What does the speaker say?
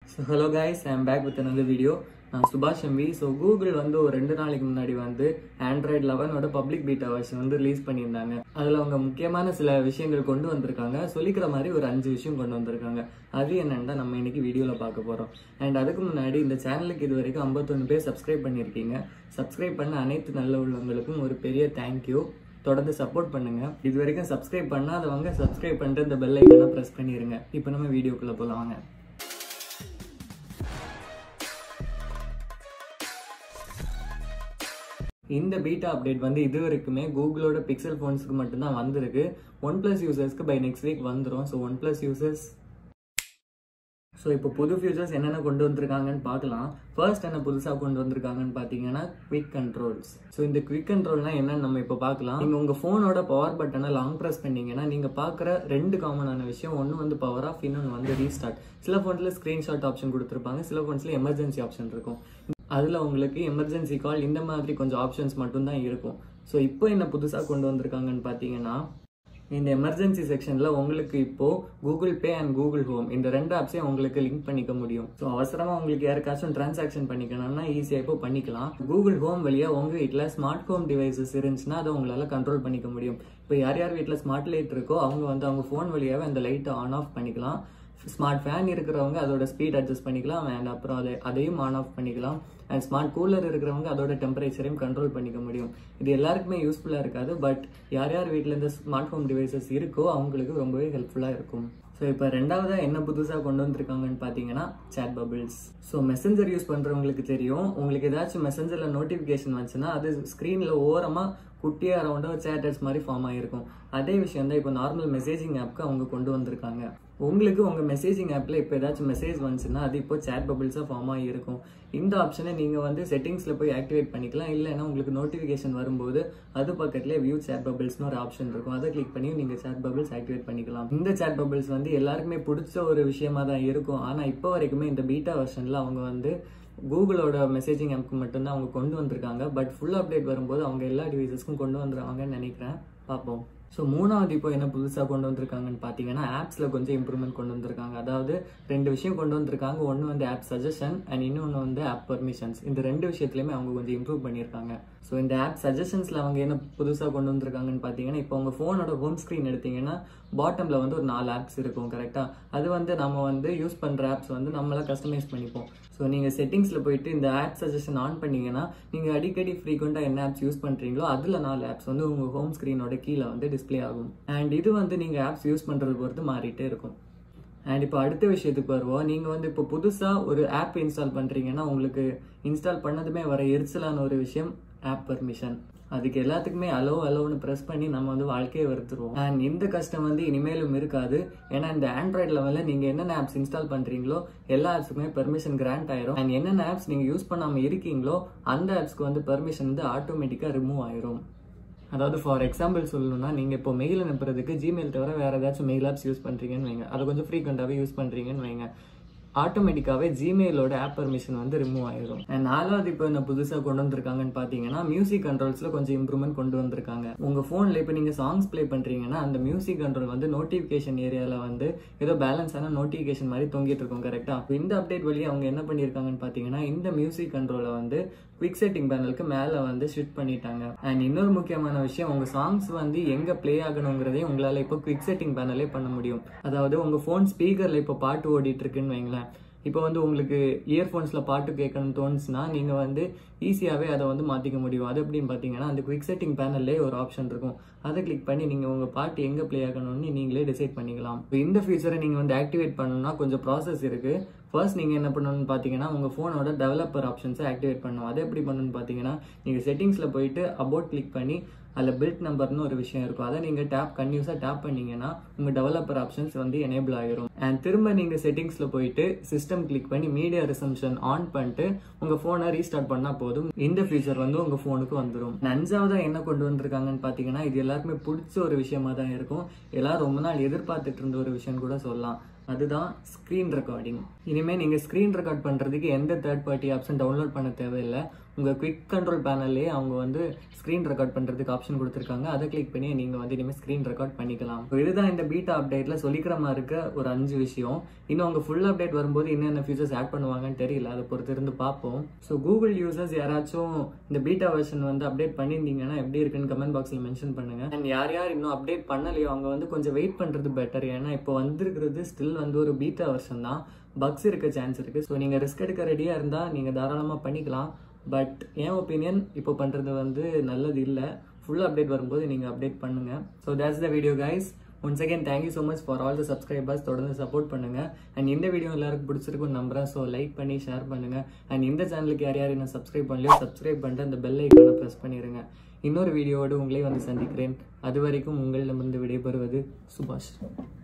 so hello guys I'm back with another video நான் Subash MP so Google வந்து ஒரு ரெண்டு நாளைக்கு முன்னாடி வந்து ஆண்ட்ராய்டு லெவனோட பப்ளிக் பீட்டா வெர்ஷன் வந்து ரிலீஸ் பண்ணியிருந்தாங்க அதில் அவங்க முக்கியமான சில விஷயங்கள் கொண்டு வந்திருக்காங்க சொல்லிக்கிற மாதிரி ஒரு அஞ்சு விஷயம் கொண்டு வந்திருக்காங்க அது என்னன்னு தான் நம்ம இன்னைக்கு வீடியோவில் பார்க்க போகிறோம் அண்ட் அதுக்கு முன்னாடி இந்த சேனலுக்கு இது வரைக்கும் ஐம்பத்தொன்று பேர் சப்ஸ்கிரைப் பண்ணியிருக்கீங்க சப்ஸ்கிரைப் பண்ண அனைத்து நல்ல உள்ளவங்களுக்கும் ஒரு பெரிய தேங்க்யூ தொடர்ந்து சப்போர்ட் பண்ணுங்க இது வரைக்கும் சப்ஸ்கிரைப் பண்ணாதவங்க சப்ஸ்கிரைப் பண்ணிட்டு இந்த பெல் ஐக்கனை ப்ரெஸ் பண்ணிடுங்க இப்போ நம்ம வீடியோக்குள்ளே போகலாம் வாங்க இந்த பீட்டா அப்டேட் வந்து இது வரைக்குமே கூகுளோட பிக்சல் ஃபோன்ஸ்க்கு மட்டும்தான் வந்திருக்கு ஒன் பிளஸ் யூசர்ஸ்க்கு பை நெக்ஸ்ட் வீக் வந்துடும் so OnePlus users so இப்போ புது ஃபியூச்சர்ஸ் என்னென்ன கொண்டு வந்திருக்காங்கன்னு பார்க்கலாம் ஃபர்ஸ்ட் என்ன புதுசாக கொண்டு வந்திருக்காங்கன்னு பார்த்தீங்கன்னா குவிக் கண்ட்ரோல்ஸ் ஸோ இந்த குவிக் கண்ட்ரோல்னா என்னன்னு நம்ம இப்போ பார்க்கலாம் நீங்கள் உங்கள் ஃபோனோட பவர் பட்டனை லாங் ப்ரெஸ் பண்ணீங்கன்னா நீங்கள் பார்க்குற ரெண்டு காமனான விஷயம் ஒன்று வந்து பவர் ஆஃப் இன்னொன்று வந்து ரீஸ்டார்ட் சில ஃபோன்ஸில் ஸ்க்ரீன்ஷாட் ஆப்ஷன் கொடுத்துருப்பாங்க சில ஃபோன்ஸில் எமர்ஜென்சி ஆப்ஷன் இருக்கும் அதில் உங்களுக்கு எமர்ஜென்சி கால் இந்த மாதிரி கொஞ்சம் ஆப்ஷன்ஸ் மட்டும்தான் இருக்கும் ஸோ இப்போ என்ன புதுசாக கொண்டு வந்திருக்காங்கன்னு பார்த்தீங்கன்னா இந்த எமர்ஜென்சி செக்ஷனில் உங்களுக்கு இப்போ Google Pay and Google Home இந்த ரெண்டு ஆப்ஸையும் உங்களுக்கு லிங்க் பண்ணிக்க முடியும் ஸோ அவசரமாக உங்களுக்கு யாருக்காச்சும் டிரான்சாக்ஷன் பண்ணிக்கணும்னா ஈஸியாக இப்போ பண்ணிக்கலாம் கூகுள் ஹோம் வழியாக உங்கள் வீட்டில் ஸ்மார்ட் ஹோம் டிவைசஸ் இருந்துச்சுன்னா அதை உங்களால் கண்ட்ரோல் பண்ணிக்க முடியும் இப்போ யார் யார் வீட்டில் ஸ்மார்ட் லைட் இருக்கோ அவங்க வந்து அவங்க ஃபோன் வழியாகவே அந்த லைட்டை ஆன் ஆஃப் பண்ணிக்கலாம் ஸ்மார்ட் ஃபேன் இருக்கிறவங்க அதோட ஸ்பீட் அட்ஜஸ்ட் பண்ணிக்கலாம் அண்ட் அப்புறம் அதை அதையும் ஆன் ஆஃப் பண்ணிக்கலாம் அண்ட் ஸ்மார்ட் கூலர் இருக்கிறவங்க அதோட டெம்பரேச்சரையும் கண்ட்ரோல் பண்ணிக்க முடியும் இது எல்லாருக்குமே யூஸ்ஃபுல்லாக இருக்காது பட் யார் யார் வீட்டில் இந்த ஸ்மார்ட் ஹோம் டிவைசஸ் இருக்கோ அவங்களுக்கு ரொம்பவே ஹெல்ப்ஃபுல்லாக இருக்கும் ஸோ இப்போ ரெண்டாவதாக என்ன புதுசாக கொண்டு வந்திருக்காங்கன்னு பார்த்தீங்கன்னா chat bubbles so Messenger use பண்ணுறவங்களுக்கு தெரியும் உங்களுக்கு ஏதாச்சும் மெசஞ்சரில் நோட்டிஃபிகேஷன் வந்துச்சுன்னா அது ஸ்க்ரீனில் ஓரமாக குட்டியாக ரவுண்டாக சேட்டர்ஸ் மாதிரி ஃபார்ம் ஆகிருக்கும் அதே விஷயம் தான் இப்போ நார்மல் மெசேஜிங் ஆப்க்கு அவங்க கொண்டு வந்திருக்காங்க உங்களுக்கு உங்கள் மெசேஜிங் ஆப்பில் இப்போ ஏதாச்சும் மெசேஜ் வந்துச்சுன்னா அது இப்போ சேட் பபிள்ஸாக ஃபார்ம் ஆகிருக்கும் இந்த ஆப்ஷனை நீங்கள் வந்து செட்டிங்ஸில் போய் ஆக்டிவேட் பண்ணிக்கலாம் இல்லைன்னா உங்களுக்கு நோட்டிஃபிகேஷன் வரும்போது அது பக்கத்துலேயே வியூ சேட் பபிள்ஸ்னு ஒரு ஆப்ஷன் இருக்கும் அதை கிளிக் பண்ணி நீங்கள் சேட் பபிள்ஸ் ஆக்டிவேட் பண்ணிக்கலாம் இந்த சேட் பபிள்ஸ் வந்து எல்லாருக்குமே பிடிச்ச ஒரு விஷயமா தான் இருக்கும் ஆனால் இப்போ வரைக்குமே இந்த பீட்டா வெர்ஷனில் அவங்க வந்து கூகுளோட மெசேஜிங் ஆப்க்கு மட்டும்தான் அவங்க கொண்டு வந்திருக்காங்க பட் ஃபுல் அப்டேட் வரும்போது அவங்க எல்லா டிவைசஸ்க்கும் கொண்டு வந்துருவாங்கன்னு நினைக்கிறேன் பார்ப்போம் ஸோ மூணாவது இப்போ என்ன புதுசாக கொண்டு வந்திருக்காங்கன்னு பார்த்தீங்கன்னா ஆப்ஸில் கொஞ்சம் இம்ப்ரூவ்மெண்ட் கொண்டு வந்திருக்காங்க அதாவது ரெண்டு விஷயம் கொண்டு வந்திருக்காங்க ஒன்று வந்து ஆப் சஜஷன் அண்ட் இன்னொன்று வந்து ஆப் பர்மிஷன்ஸ் இந்த ரெண்டு விஷயத்துலையுமே அவங்க கொஞ்சம் இம்ப்ரூவ் பண்ணியிருக்காங்க ஸோ இந்த ஆப் சஜஷன்ஸில் அவங்க என்ன புதுசாக கொண்டு வந்திருக்காங்கன்னு பார்த்தீங்கன்னா இப்போ உங்கள் ஃபோனோட ஹோம் ஸ்க்ரீன் எடுத்தீங்கன்னா பாட்டமில் வந்து ஒரு நாலு ஆப்ஸ் இருக்கும் கரெக்டாக அது வந்து நம்ம வந்து யூஸ் பண்ணுற ஆப்ஸ் வந்து நம்மளாக கஸ்டமைஸ் பண்ணிப்போம் ஸோ நீங்கள் செட்டிங்ஸில் போயிட்டு இந்த ஆப் சஜஷன் ஆன் பண்ணீங்கன்னா நீங்கள் அடிக்கடி ஃப்ரீக்வெண்ட்டாக என்ன ஆப்ஸ் யூஸ் பண்ணுறீங்களோ அதில் நாலு ஆப்ஸ் வந்து உங்கள் ஹோம் ஸ்க்ரீனோட கீழே வந்து டிஸ்பிளே ஆகும் அண்ட் இது வந்து நீங்கள் ஆப்ஸ் யூஸ் பண்ணுறது பொறுத்து மாறிட்டே இருக்கும் அண்ட் இப்போ அடுத்த விஷயத்துக்கு வருவோம் நீங்கள் வந்து இப்போ புதுசாக ஒரு ஆப் இன்ஸ்டால் பண்ணுறீங்கன்னா உங்களுக்கு இன்ஸ்டால் பண்ணதுமே வர எரிச்சலான ஒரு விஷயம் ஆப் பர்மிஷன் அதுக்கு எல்லாத்துக்குமே அலோ அலோன்னு ப்ரெஸ் பண்ணி நம்ம வந்து வாழ்க்கையை வருத்துருவோம் அண்ட் இந்த கஷ்டம் வந்து இனிமேலும் இருக்காது ஏன்னா இந்த ஆண்ட்ராய்ட் லெவலில் நீங்கள் என்னென்ன ஆப்ஸ் இன்ஸ்டால் பண்ணுறீங்களோ எல்லா ஆப்ஸுக்குமே பெர்மிஷன் கிராண்ட் ஆயிரும் அண்ட் என்னென்ன ஆப்ஸ் நீங்கள் யூஸ் பண்ணாமல் இருக்கீங்களோ அந்த ஆப்ஸ்க்கு வந்து பெர்மிஷன் வந்து ஆட்டோமேட்டிக்காக ரிமூவ் ஆயிரும் அதாவது ஃபார் எக்ஸாம்பிள் சொல்லணும்னா நீங்கள் இப்போ மெயில் அனுப்புறதுக்கு ஜிமெயில் தவிர வேறு ஏதாச்சும் மெயில் ஆப்ஸ் யூஸ் பண்ணுறீங்கன்னு வைங்க அதை கொஞ்சம் ஃப்ரீக்வெண்ட்டாகவே யூஸ் பண்ணுறீங்கன்னு வைங்க ஆட்டோமேட்டிக்காகவே ஜிமெயிலோட ஆப் பர்மிஷன் வந்து ரிமூவ் ஆயிரும் அண்ட் நாலாவது இப்போ என்ன புதுசாக கொண்டு வந்திருக்காங்கன்னு பார்த்தீங்கன்னா மியூசிக் கண்ட்ரோல்ஸில் கொஞ்சம் இம்ப்ரூவ்மெண்ட் கொண்டு வந்திருக்காங்க உங்கள் ஃபோனில் இப்போ நீங்கள் சாங்ஸ் ப்ளே பண்ணுறீங்கன்னா அந்த மியூசிக் கண்ட்ரோல் வந்து நோட்டிஃபிகேஷன் ஏரியாவில் வந்து ஏதோ பேலன்ஸான நோட்டிஃபிகேஷன் மாதிரி தொங்கிட்டு இருக்கும் கரெக்டாக இந்த அப்டேட் வழியாக அவங்க என்ன பண்ணியிருக்காங்கன்னு பார்த்தீங்கன்னா இந்த மியூசிக் கண்ட்ரோலை வந்து குவிக் செட்டிங் பேனலுக்கு மேலே வந்து ஷிஃப்ட் பண்ணிட்டாங்க அண்ட் இன்னொரு முக்கியமான விஷயம் உங்கள் சாங்ஸ் வந்து எங்கே ப்ளே ஆகணுங்கிறதையும் உங்களால் இப்போ குவிக் செட்டிங் பேனலே பண்ண முடியும் அதாவது உங்கள் ஃபோன் ஸ்பீக்கரில் இப்போ பாட்டு ஓடிட்டு இருக்குன்னு வைங்களேன் இப்போ வந்து உங்களுக்கு இயர்ஃபோன்ஸில் பாட்டு கேட்கணும்னு தோணுச்சுன்னா நீங்கள் வந்து ஈஸியாகவே அதை வந்து மாற்றிக்க முடியும் அது எப்படின்னு பார்த்தீங்கன்னா அந்த குவிக் செட்டிங் பேனல்லே ஒரு ஆப்ஷன் இருக்கும் அதை கிளிக் பண்ணி நீங்கள் உங்கள் பாட்டு எங்கே ப்ளே ஆகணும்னு நீங்களே டிசைட் பண்ணிக்கலாம் இப்போ இந்த ஃபீச்சரை நீங்கள் வந்து ஆக்டிவேட் பண்ணணும்னா கொஞ்சம் ப்ராசஸ் இருக்குது ஃபர்ஸ்ட் நீங்கள் என்ன பண்ணணும்னு பார்த்தீங்கன்னா உங்கள் ஃபோனோட டெவலப்பர் ஆப்ஷன்ஸை ஆக்டிவேட் பண்ணணும் அதை எப்படி பண்ணணும்னு பார்த்தீங்கன்னா நீங்கள் செட்டிங்ஸில் போயிட்டு அபவுட் கிளிக் பண்ணி அதில் பில்ட் நம்பர்னு ஒரு விஷயம் இருக்கும் அதை நீங்கள் டேப் கன்யூஸாக டேப் பண்ணீங்கன்னா உங்கள் டெவலப்பர் ஆப்ஷன்ஸ் வந்து எனேபிள் ஆகிரும் அண்ட் திரும்ப நீங்கள் செட்டிங்ஸில் போயிட்டு சிஸ்டம் கிளிக் பண்ணி மீடியா ரிசம்ஷன் ஆன் பண்ணிட்டு உங்கள் ஃபோனை ரீஸ்டார்ட் பண்ணால் போதும் இந்த ஃபீச்சர் வந்து உங்கள் ஃபோனுக்கு வந்துடும் அஞ்சாவதாக என்ன கொண்டு வந்திருக்காங்கன்னு பார்த்தீங்கன்னா இது எல்லாருக்குமே பிடிச்ச ஒரு விஷயமா தான் இருக்கும் எல்லாரும் ரொம்ப நாள் எதிர்பார்த்துட்டு இருந்த ஒரு விஷயம் கூட சொல்லலாம் அதுதான் ஸ்க்ரீன் ரெக்கார்டிங் இனிமேல் நீங்கள் ஸ்க்ரீன் ரெக்கார்ட் பண்ணுறதுக்கு எந்த தேர்ட் பார்ட்டி ஆப்ஷன் டவுன்லோட் பண்ண தேவையில்லை உங்கள் குவிக் கண்ட்ரோல் பேனல்லே அவங்க வந்து ஸ்க்ரீன் ரெக்கார்ட் பண்ணுறதுக்கு ஆப்ஷன் கொடுத்துருக்காங்க அதை கிளிக் பண்ணி நீங்கள் வந்து இனிமேல் ஸ்க்ரீன் ரெக்கார்ட் பண்ணிக்கலாம் So இதுதான் இந்த பீட்டா அப்டேட்டில் சொல்லிக்கிற மாதிரி இருக்க ஒரு அஞ்சு விஷயம் இன்னும் அவங்க ஃபுல் அப்டேட் வரும்போது என்னென்ன ஃபியூச்சர்ஸ் ஆட் பண்ணுவாங்கன்னு தெரியல அதை பொறுத்து இருந்து பார்ப்போம் ஸோ கூகுள் யூசர்ஸ் யாராச்சும் இந்த பீட்டா வெர்ஷன் வந்து அப்டேட் பண்ணியிருந்தீங்கன்னா எப்படி இருக்குன்னு கமெண்ட் பாக்ஸில் மென்ஷன் பண்ணுங்க அண்ட் யார் யார் இன்னும் அப்டேட் பண்ணலையோ அவங்க வந்து கொஞ்சம் வெயிட் பண்ணுறது பெட்டர் ஏன்னா இப்போ வந்திருக்கிறது ஸ்டில் வந்து ஒரு பீட்டா வெர்ஷன் தான் பக்ஸ் இருக்க சான்ஸ் இருக்குது ஸோ நீங்கள் ரிஸ்க் எடுக்க ரெடியாக இருந்தால் நீங்கள் தாராளமாக பண்ணிக்கலாம் பட் என் ஒப்பீனியன் இப்போ பண்ணுறது வந்து நல்லது இல்லை ஃபுல் அப்டேட் வரும்போது நீங்கள் அப்டேட் பண்ணுங்க so that's the video guys once again thank you so much for all the subscribers தொடர்ந்து சப்போர்ட் பண்ணுங்க அண்ட் இந்த வீடியோ எல்லாருக்கும் பிடிச்சிருக்கும் நம்புறேன் ஸோ லைக் பண்ணி ஷேர் பண்ணுங்க அண்ட் இந்த சேனலுக்கு யார் யார் என்ன சப்ஸ்கிரைப் பண்ணலையோ சப்ஸ்கிரைப் பண்ணிட்டு அந்த பெல் ஐக்கானை ப்ரெஸ் பண்ணிடுங்க இன்னொரு வீடியோவோடு உங்களை வந்து சந்திக்கிறேன் அது வரைக்கும் உங்களிடமிருந்து விடைபெறுவது சுபாஷ்